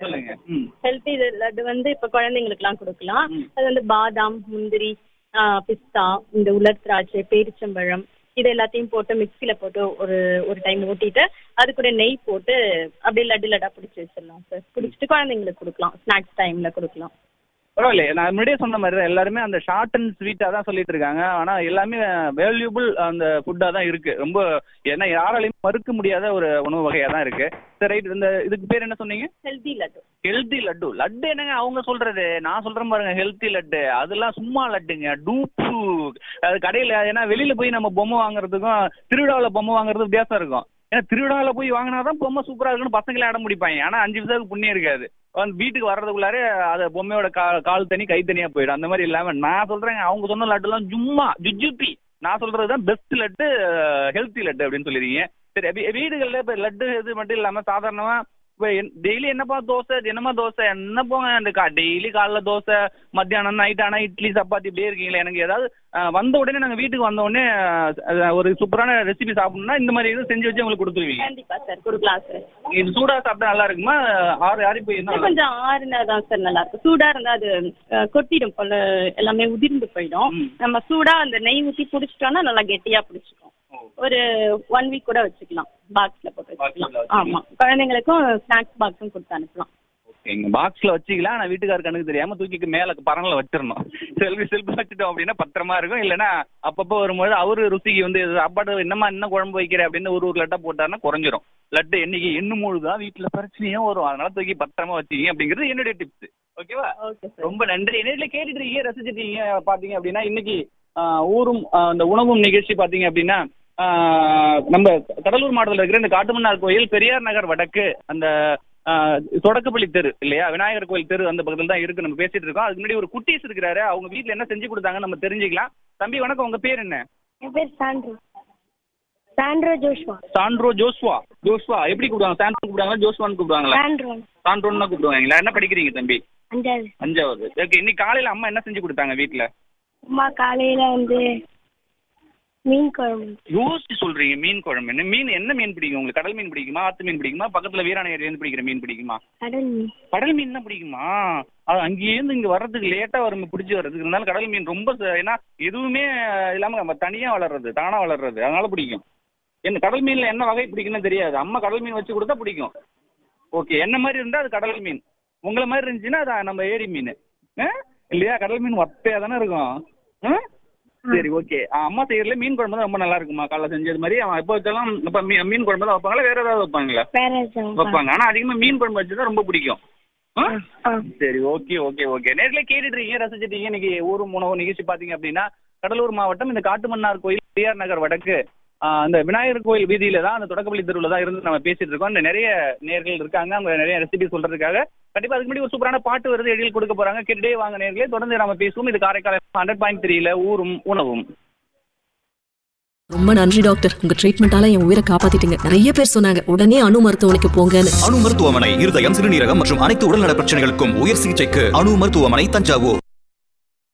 சொல்லுங்க ம் ஹெல்த்தி லட்டு வந்து இப்ப குழந்தைங்களுக்குலாம் கொடுக்கலாம் ம். அது வந்து பாதாம் முந்திரி பிஸ்தா இந்த உலர் திராட்சை பேரிச்சம்பழம் இது எல்லாத்தையும் போட்டு மிக்ஸில போட்டு ஒரு ஒரு டைம் ஊட்டிட்டு அது கூட நெய் போட்டு அப்படியே லட்டு லட்டா பிடிச்சி வச்சிடலாம் சார் பிடிச்சிட்டு குழந்தைங்களுக்கு கொடுக்கலாம் ஸ்நாக்ஸ் டைம்ல கொடுக்கலாம் பரவாயில்ல நான் முன்னாடியே சொன்ன மாதிரி தான் எல்லாருமே அந்த ஷார்ட் அண்ட் ஸ்வீட்டாக தான் சொல்லிட்டு இருக்காங்க ஆனால் எல்லாமே வேல்யூபிள் அந்த ஃபுட்டாக தான் இருக்கு ரொம்ப ஏன்னா யாராலையும் மறுக்க முடியாத ஒரு உணவு வகையாக தான் இருக்கு சரி ரைட் இந்த இதுக்கு பேர் என்ன சொன்னீங்க ஹெல்தி லட்டு ஹெல்த்தி லட்டு லட்டு என்னங்க அவங்க சொல்றது நான் சொல்றேன் பாருங்க ஹெல்த்தி லட்டு அதெல்லாம் சும்மா லட்டுங்க டூப்பு அது கடையில் ஏன்னா வெளியில போய் நம்ம பொம்மை வாங்குறதுக்கும் திருவிழாவில் பொம்மை வாங்குறது வித்தியாசம் இருக்கும் ஏன்னா திருவிழாவில் போய் வாங்கினாதான் பொம்மை சூப்பரா இருக்குன்னு பசங்களே அடம் முடிப்பாங்க ஆனா அஞ்சு நிமிஷத்துக்கு புண்ணியம் இருக்காது வந்து வீட்டுக்கு வர்றதுக்குள்ளாரே அது பொம்மையோட கா- கால் தனி கை தனியா போயிடும் அந்த மாதிரி இல்லாம நான் சொல்றேங்க அவங்க சொன்ன லட்டுலாம் சும்மா ஜுஜுப்பி நான் சொல்றது தான் பெஸ்ட் லட்டு ஹெல்த்தி லட்டு அப்படின்னு சொல்லிருக்கீங்க சரி வீ- வீடுகள்ல இப்ப லட்டு இது மட்டும் இல்லாம சாதாரணமா இப்போ டெய்லி என்னப்பா தோசை தினமா தோசை என்ன போங்க அந்த கா டெய்லி காலைல தோசை மத்தியானம் நைட் ஆனா இட்லி சப்பாத்தி இப்படியே இருக்கீங்களா எனக்கு ஏதாவது அஹ், வந்த உடனே நாங்க வீட்டுக்கு வந்த உடனே அஹ், ஒரு சூப்பரான ரெசிபி சாப்பிடணும்னா இந்த மாதிரி இது செஞ்சு வச்சு உங்களுக்கு கொடுத்துருவீங்க கண்டிப்பா சார் கொடுக்கலாம் சார் இது சூடா சாப்பிட்டா நல்லா இருக்குமா ஆறு ஆறி போய் இன்னும் கொஞ்சம் ஆறுனா தான் சார் நல்லா இருக்கும் சூடா இருந்தா அது அஹ், கொட்டிடும் போல எல்லாமே உதிர்ந்து போயிடும் ம். நம்ம சூடா அந்த நெய் ஊத்தி புடிச்சிட்டோம்னா நல்லா கெட்டியா புடிச்சுக்கும் ஒரு ஒன் வீக் கூட வச்சுக்கலாம் பாக்ஸ்ல போட்டு Box ல வச்சுக்கலாம் வச்சுக்கலாம். ஆமா குழந்தைங்களுக்கும் ஸ்நாக்ஸ் பாக்ஸும் கொடுத்து அனுப்பலாம் எங்க பாக்ஸ்ல வச்சுக்கலாம் ஆனா வீட்டுக்கார கண்ணுக்கு தெரியாம தூக்கி மேல பரங்கல வச்சிடணும் செல்வி செல்ஃபி வச்சுட்டோம் அப்படின்னா பத்திரமா இருக்கும் இல்லைன்னா அப்பப்போ வரும்போது அவரு ருசிக்கு வந்து இது சாப்பாடு என்னம்மா என்ன குழம்பு வைக்கிற அப்படின்னு ஒரு ஒரு லட்டா போட்டாருன்னா குறைஞ்சிரும் லட்டு என்னைக்கு எண்ணு மூழுதான் வீட்டுல பிரச்சனையும் வரும் அதனால தூக்கி பத்திரமா வச்சுக்கிங்க அப்படிங்கிறது என்னுடைய டிப்ஸ் ஓகேவா ஓகே சார் ரொம்ப நன்றி நேரில் கேட்டுட்டு இருக்கீங்க ரசிச்சிட்டீங்க பாத்தீங்க அப்படின்னா இன்னைக்கு ஆஹ், ஊரும் ஆஹ், இந்த உணவும் நிகழ்ச்சி பாத்தீங்க அப்படின்னா ஆஹ், நம்ம கடலூர் மாவட்டத்தில் இருக்கிற இந்த காட்டுமன்னார் கோயில் பெரியார் நகர் வடக்கு அந்த ஆஹ், தொடக்கப்பள்ளி தெரு இல்லையா விநாயகர் கோயில் தெரு அந்த பக்கத்தில் தான் இருக்கு நம்ம பேசிட்டு இருக்கோம் அதுக்கு முன்னாடி ஒரு குட்டீஸ் இருக்கிறாரு அவங்க வீட்ல என்ன செஞ்சு கொடுத்தாங்கன்னு நம்ம தெரிஞ்சுக்கலாம் தம்பி வணக்கம் உங்க பேர் என்ன என் பேர் Sandro Sandro Joshua Sandro Joshua Joshua எப்படி கூப்பிடுவாங்க சாண்ட்ரோ கூப்பிடுவாங்களா ஜோஸ்வான்னு கூப்பிடுவாங்களா சாண்ட்ரோ சாண்ட்ரோன்னு தான் கூப்பிடுவாங்களா என்ன படிக்கிறீங்க தம்பி அஞ்சாவது அஞ்சாவது ஓகே இன்னைக்கு காலையில அம்மா என்ன செஞ்சு கொடுத்தாங்க வீட்ல அம்மா காலையில வந்து மீன் குழம்பு யோசிச்சு சொல்றீங்க மீன் குழம்புன்னு மீன் என்ன மீன் பிடிக்கும் உங்களுக்கு கடல் மீன் பிடிக்குமா ஆத்து மீன் பிடிக்குமா பக்கத்துல வீராண ஏரியிலேருந்து பிடிக்கிற மீன் பிடிக்குமா கடல் மீன் கடல் மீன் தான் பிடிக்குமா அது அங்கேயிருந்து இங்க வர்றதுக்கு லேட்டா வரும் பிடிச்சி வர்றதுக்கு இருந்தாலும் கடல் மீன் ரொம்ப ச- ஏன்னா எதுவுமே இல்லாம நம்ம தனியா வளர்றது தானா வளர்றது அதனால பிடிக்கும் என்ன கடல் மீன்ல என்ன வகை பிடிக்குன்னு தெரியாது அம்மா கடல் மீன் வச்சு கொடுத்தா பிடிக்கும் ஓகே என்ன மாதிரி இருந்தா அது கடல் மீன் உங்களை மாதிரி இருந்துச்சுன்னா அது நம்ம ஏரி மீன் ஆ? இல்லையா கடல் மீன் வத்தையா தானே இருக்கும் ஆ? சரி ஓகே அம்மா செய்யறதுல மீன் குழம்பு தான் ரொம்ப நல்லா இருக்குமா காலைல செஞ்சது மாதிரி அவன் எப்போ வச்சாலும் இப்ப மீ- மீன் குழம்பு தான் வைப்பாங்களா வேற ஏதாவது வைப்பாங்களா வேற எதுவும் வைப்பாங்க ஆனா அதிகமா மீன் குழம்பு வச்சுதான் ரொம்ப பிடிக்கும் ஆ? ஆ. சரி ஓகே ஓகே ஓகே நேர்ல கேட்டுட்டு இருக்கீங்க ரசிச்சிட்டீங்க இன்னைக்கு ஊரும் உணவு நிகழ்ச்சி பாத்தீங்க அப்படின்னா கடலூர் மாவட்டம் இந்த காட்டுமன்னார் கோயில் பெரியார் நகர் வடக்கு ஆ, அந்த விநாயகர் கோயில் வீதியில தான் அந்த தொடக்கப்பள்ளி தெருவில் தான் இருந்து நம்ம பேசிட்டு இருக்கோம் இந்த நிறைய நேர்கள் இருக்காங்க அவங்க நிறைய ரெசிபி சொல்றதுக்காக கண்டிப்பா அதுக்கு முன்னாடி ஒரு சூப்பரான பாட்டு வருது எழில் கொடுக்க போறாங்க கேட்டுட்டே வாங்க நேர்களே தொடர்ந்து நம்ம பேசுவோம் இது காரைக்கால் ஹண்ட்ரட் பாயிண்ட் த்ரீல ஊரும் உணவும் ரொம்ப நன்றி டாக்டர் உங்க ட்ரீட்மெண்டால என் உயிரை காப்பாத்திட்டீங்க நிறைய பேர் சொன்னாங்க உடனே அணு மருத்துவமனைக்கு போங்கன்னு அணு மருத்துவமனை இருதயம் சிறுநீரகம் மற்றும் அனைத்து உடல்நல பிரச்சனைகளுக்கும் உயர் சிகிச்சைக்கு அணு மருத்துவமனை தஞ்சாவூர்